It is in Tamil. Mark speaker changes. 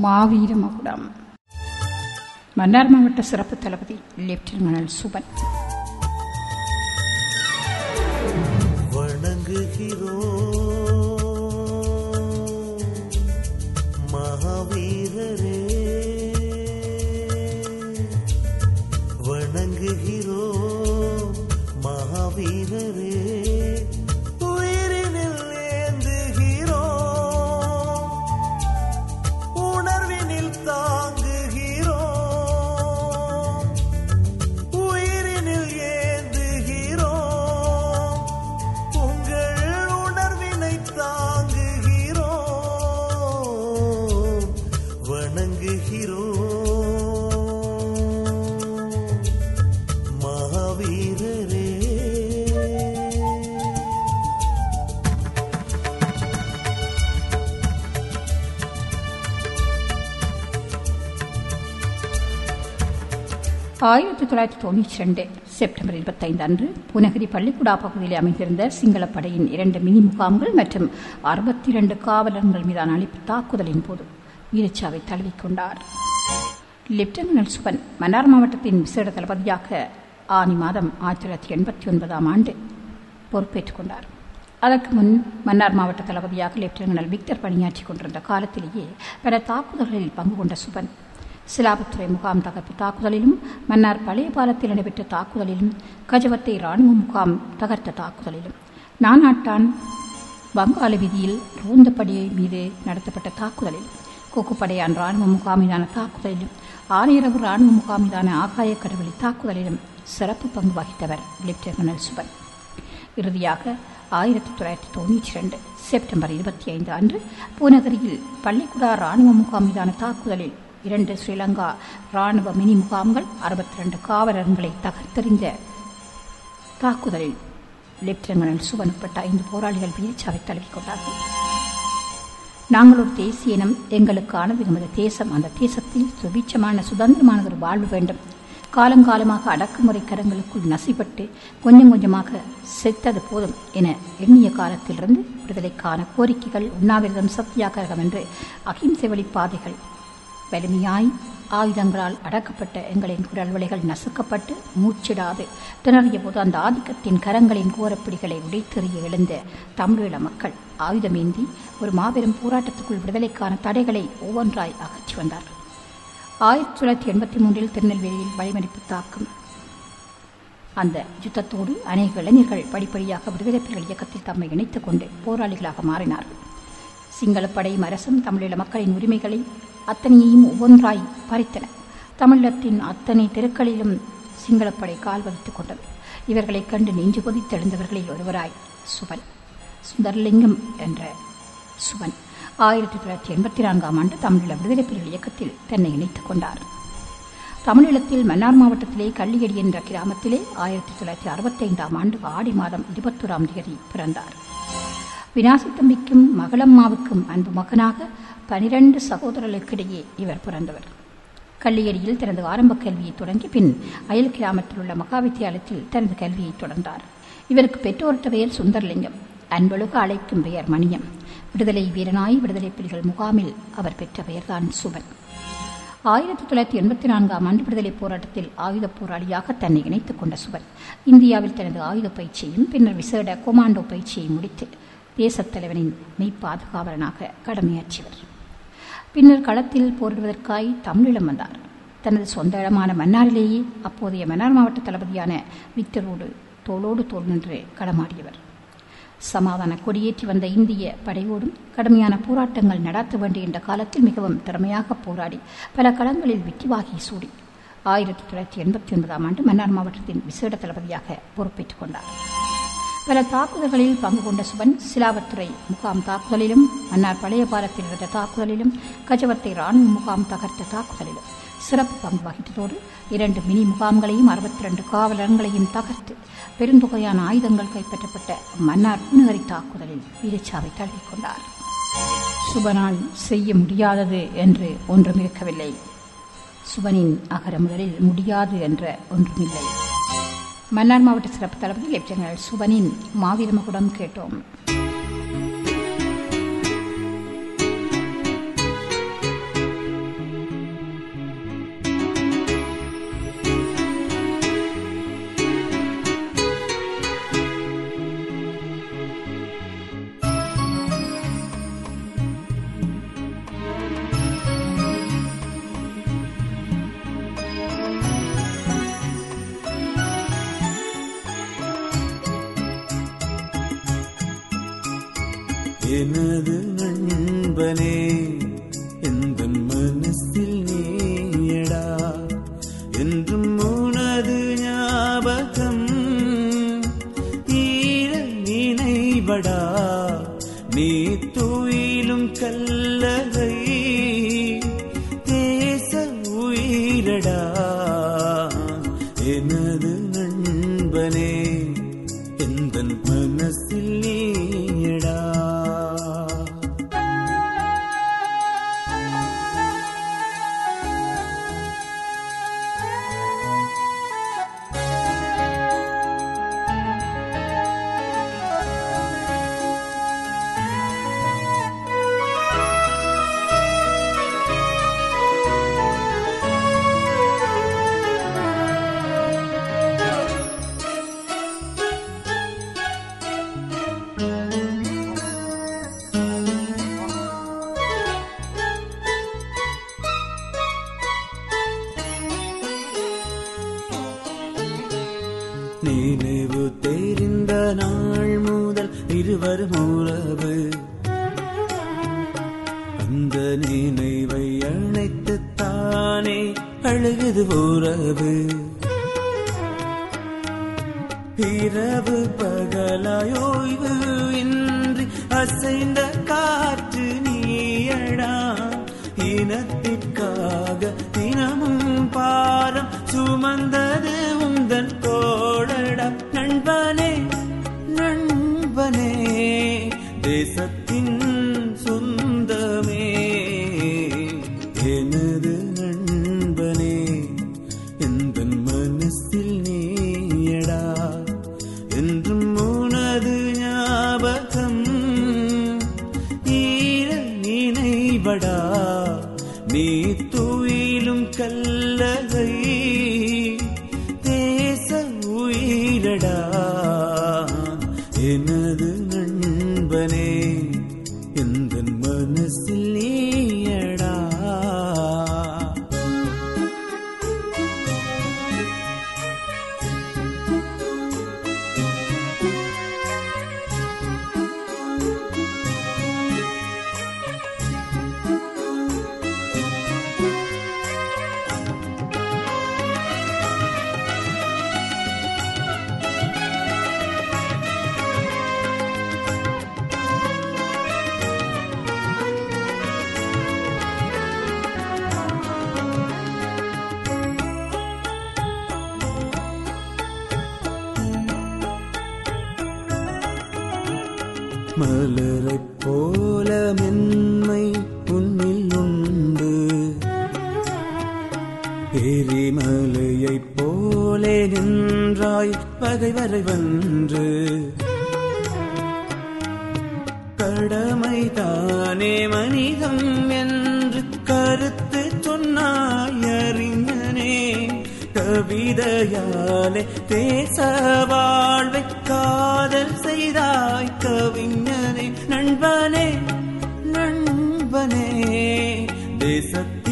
Speaker 1: மாவீர மகுடம் மன்னார் மாவட்ட சிறப்பு தளபதி லெப்டினல் சுபன்
Speaker 2: வணங்குகிறோம் மகாவீரரே வணங்குகிறோம் மகாவீரரே உயிரினில் ஏந்துகிறோம் உணர்வினில் தாங்குகிறோம் உயிரினில் ஏந்துகிறோம் உங்கள் உணர்வினை தாங்குகிறோம் வணங்குகிறோம் மகாவீரரே
Speaker 1: ஆயிரத்தி தொள்ளாயிரத்தி தொண்ணூற்றி ரெண்டு செப்டம்பர் இருபத்தைந்து அன்று புனகிரி பள்ளிக்குடா பகுதியில் அமைந்திருந்த சிங்களப் படையின் இரண்டு மினி முகாம்கள் மற்றும் அறுபத்தி இரண்டு காவலர்கள் மீதான அளிப்பு தாக்குதலின் போது வீரச்சாவை தழுவிக்கொண்டார் லெப்டினல் சுபன் மன்னார் மாவட்டத்தின் விசேட தளபதியாக ஆனி மாதம் ஆயிரத்தி தொள்ளாயிரத்தி எண்பத்தி ஒன்பதாம் ஆண்டு பொறுப்பேற்றுக் கொண்டார் அதற்கு முன் மன்னார் மாவட்ட தளபதியாக லெப்டினல் விக்டர் பணியாற்றிக் கொண்டிருந்த காலத்திலேயே பல தாக்குதல்களில் பங்கு கொண்ட சுபன் சிலாபத்துறை முகாம் தகர்ப்பு தாக்குதலிலும் மன்னார் பழைய பாலத்தில் நடைபெற்ற தாக்குதலிலும் கஜவத்தை ராணுவ முகாம் தகர்த்த தாக்குதலிலும் நானாட்டான் வங்காள வீதியில் ரோந்தப்படி மீது நடத்தப்பட்ட தாக்குதலில் கொக்குப்படையான் ராணுவ முகாம் மீதான தாக்குதலிலும் ஆனையரவு ராணுவ முகாம் மீதான ஆகாய கடவுளி தாக்குதலிலும் சிறப்பு பங்கு வகித்தவர் லெப்டினல் சுபன் இறுதியாக ஆயிரத்தி தொள்ளாயிரத்தி தொண்ணூற்றி ரெண்டு செப்டம்பர் இருபத்தி ஐந்து அன்று பூநகரியில் பள்ளிக்குடா ராணுவ முகாம் மீதான தாக்குதலில் இரண்டு ஸ்ரீலங்கா ராணுவ மினி முகாம்கள் அறுபத்தி ரெண்டு காவலர்களை தகர்த்தெறிந்த தாக்குதலில் லெப்டினல் சுபன் உட்பட்ட ஐந்து போராளிகள் வீரச்சாவை தழுவிக் கொண்டார்கள் நாங்கள் ஒரு தேசிய இனம் எங்களுக்கானது எமது தேசம் அந்த தேசத்தில் சுபீட்சமான சுதந்திரமான ஒரு வாழ்வு வேண்டும் காலங்காலமாக அடக்குமுறை கரங்களுக்குள் நசிப்பட்டு கொஞ்சம் கொஞ்சமாக செத்தது போதும் என எண்ணிய காலத்திலிருந்து விடுதலைக்கான கோரிக்கைகள் உண்ணாவிரதம் சத்தியாகிரகம் என்று அகிம்சை வழிப்பாதைகள் வலிமையாய் ஆயுதங்களால் அடக்கப்பட்ட எங்களின் குரல் வழிகள் நசுக்கப்பட்டு மூச்சிடாது திணறிய போது அந்த ஆதிக்கத்தின் கரங்களின் கோரப்பிடிகளை உடைத்தெறிய எழுந்த தமிழீழ மக்கள் ஆயுதமேந்தி ஒரு மாபெரும் போராட்டத்துக்குள் விடுதலைக்கான தடைகளை ஒவ்வொன்றாய் அகற்றி வந்தார்கள் ஆயிரத்தி தொள்ளாயிரத்தி எண்பத்தி மூன்றில் திருநெல்வேலியில் வழிமறிப்பு தாக்கும் அந்த யுத்தத்தோடு அநேக இளைஞர்கள் படிப்படியாக விடுதலை புலிகள் இயக்கத்தில் தம்மை இணைத்துக் கொண்டு போராளிகளாக மாறினார்கள் சிங்களப்படையும் அரசும் தமிழீழ மக்களின் உரிமைகளை அத்தனையையும் ஒவ்வொன்றாய் பறித்தன தமிழகத்தின் அத்தனை தெருக்களிலும் சிங்களப்படை கால் பதித்துக் கொண்டது இவர்களைக் கண்டு நெஞ்சு கொதித்தெழுந்தவர்களில் ஒருவராய் சுபன் சுந்தர்லிங்கம் என்ற சுபன் ஆயிரத்தி தொள்ளாயிரத்தி எண்பத்தி நான்காம் ஆண்டு தமிழீழ விடுதலை புலிகள் இயக்கத்தில் தன்னை இணைத்துக் கொண்டார் தமிழீழத்தில் மன்னார் மாவட்டத்திலே கள்ளியடி என்ற கிராமத்திலே ஆயிரத்தி தொள்ளாயிரத்தி அறுபத்தைந்தாம் ஆண்டு ஆடி மாதம் இருபத்தோராம் தேதி பிறந்தார் வினாசித்தம்பிக்கும் மகளம்மாவுக்கும் அன்பு மகனாக பனிரண்டு சகோதரர்களுக்கிடையே இவர் பிறந்தவர் கள்ளியடியில் தனது ஆரம்ப கல்வியை தொடங்கி பின் அயல் கிராமத்தில் உள்ள மகாவித்தியாலயத்தில் தனது கல்வியை தொடர்ந்தார் இவருக்கு பெற்றோர்கிட்ட பெயர் சுந்தர்லிங்கம் அன்பொழுக அழைக்கும் பெயர் மணியம் விடுதலை வீரனாய் விடுதலை புலிகள் முகாமில் அவர் பெற்ற பெயர்தான் சுபன் ஆயிரத்தி தொள்ளாயிரத்தி எண்பத்தி நான்காம் ஆண்டு விடுதலை போராட்டத்தில் ஆயுத போராளியாக தன்னை இணைத்துக் கொண்ட சுபன் இந்தியாவில் தனது ஆயுத பயிற்சியையும் பின்னர் விசேட கொமாண்டோ பயிற்சியை முடித்து தேசத் தலைவனின் மெய்ப்பாதுகாவலனாக கடமையாற்றியவர் பின்னர் களத்தில் போரிடுவதற்காய் தமிழீழம் வந்தார் தனது சொந்த இடமான மன்னாரிலேயே அப்போதைய மன்னார் மாவட்ட தளபதியான விக்டரோடு தோளோடு தோல் நின்று களமாடியவர் சமாதான கொடியேற்றி வந்த இந்திய படையோடும் கடுமையான போராட்டங்கள் நடாத்த வேண்டிய காலத்தில் மிகவும் திறமையாக போராடி பல களங்களில் வெற்றி வாகி சூடி ஆயிரத்தி தொள்ளாயிரத்தி எண்பத்தி ஒன்பதாம் ஆண்டு மன்னார் மாவட்டத்தின் விசேட தளபதியாக பொறுப்பேற்றுக் கொண்டார் பல தாக்குதல்களில் பங்கு கொண்ட சுபன் சிலாவத்துறை முகாம் தாக்குதலிலும் மன்னார் பழைய பாலத்தில் நடந்த தாக்குதலிலும் கஜவத்தை ராணுவ முகாம் தகர்த்த தாக்குதலிலும் சிறப்பு பங்கு வகித்ததோடு இரண்டு மினி முகாம்களையும் அறுபத்தி ரெண்டு காவலர்களையும் தகர்த்து பெருந்தொகையான ஆயுதங்கள் கைப்பற்றப்பட்ட மன்னார் பூநகரி தாக்குதலில் வீரச்சாவை தழுவிக்கொண்டார் சுபனால் செய்ய முடியாதது என்று ஒன்றும் இருக்கவில்லை சுபனின் அகர முதலில் முடியாது என்ற ஒன்றுமில்லை மன்னார் மாவட்ட சிறப்பு தளபதி லெப்டினல் சுபனின் மாவீரமகுடம் கேட்டோம்
Speaker 3: எனது நண்பனே எந்த மனசில் நீயடா என்றும் உனது ஞாபகம் ஈர நினைவடா நீ துயிலும் கல்லறை தேச உயிரடா எனது நண்பனே எந்த மனசில் நீயடா நினைவு தெரிந்த நாள் முதல் இருவரும் உறவு அந்த நினைவை அழைத்து தானே அழுகுது உறவு இரவு பகலாயோய்வு இன்றி அசைந்த காற்று நீயடா இனத்திற்காக தினமும் பாரம் சுமந்தது உந்தன் தோழடா நண்பனே நண்பனே தேசத்தின் சொந்தமே எனது நண்பனே எந்த மனசில் நீயடா என்றும் உனது ஞாபகம் ஈர நினைவடா நீ துயிலும் கல்லகை தேச உயிரடா எனது நண்பனே எந்த மனசில் நீயடா மலரைப் போல மென்மை உன்னில் உண்டு எரிமலையைப் போலே நின்றாய் பகைவரை வென்று கடமை தானே மனிதம் என்று கருத்து சொன்னாய் அறிஞனே கவிதையாலே தேச வாழ்வை காதல் செய்தாய் கவிஞனே நண்பனே நண்பனே தேசத்தின்